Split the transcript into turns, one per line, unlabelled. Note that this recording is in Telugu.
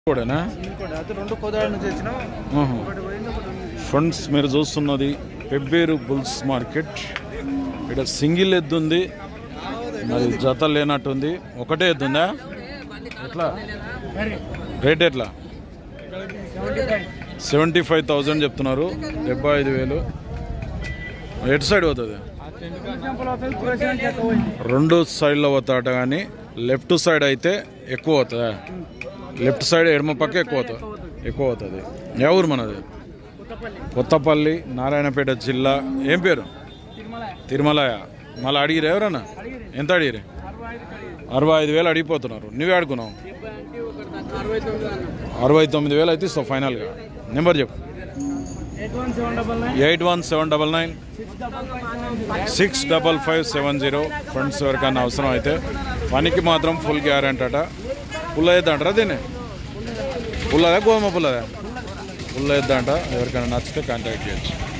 కూడానా
ఇంకోటి అది రెండు కోదాడ నుంచి వచ్చినాం
ఆహా.
ఒకటి పోయింది ఒకటి ఉంది
ఫ్రెండ్స్ మీరు చూస్తున్నది పెబ్బేరు బుల్స్ మార్కెట్ ఇక్కడ సింగిల్ ఎద్దు ఉంది మరి జత లేనట్టుంది ఒకటే ఎద్దు ఉందా ఎట్లా రేట్ ఎట్లా సెవెంటీ ఫైవ్ థౌజండ్ చెప్తున్నారు డెబ్బై ఐదు వేలు ఎటు సైడ్ పోతుంది రెండు సైడ్లో పోతాట కానీ లెఫ్ట్ సైడ్ అయితే ఎక్కువ అవుతుందా లెఫ్ట్ సైడ్ ఎడమ పక్క ఎక్కువ అవుతుంది ఎక్కువ అవుతుంది ఏ ఊరు మనది కొత్తపల్లి నారాయణపేట జిల్లా ఏం పేరు తిరుమలయ మళ్ళీ అడిగిరు ఎవరన్నా ఎంత అడిగిరు అరవై ఐదు వేలు అడిగిపోతున్నారు నువ్వే అడుగున్నావు అరవై తొమ్మిది వేలు అయితే ఇస్తావు ఫైనల్గా నెంబర్ చెప్పు
eight one seven double nine
eight one seven double nine six double five seven zero friends ఎవరికైనా అవసరం అయితే పనికి మాత్రం ఫుల్ గ్యారెంటీ అట పుల్ల వేద్దంటారా దీన్ని పుల్లదా గోధుమ పుల్లదా పుల్ల వేద్దంట ఎవరికైనా నచ్చితే కాంటాక్ట్ చేయొచ్చు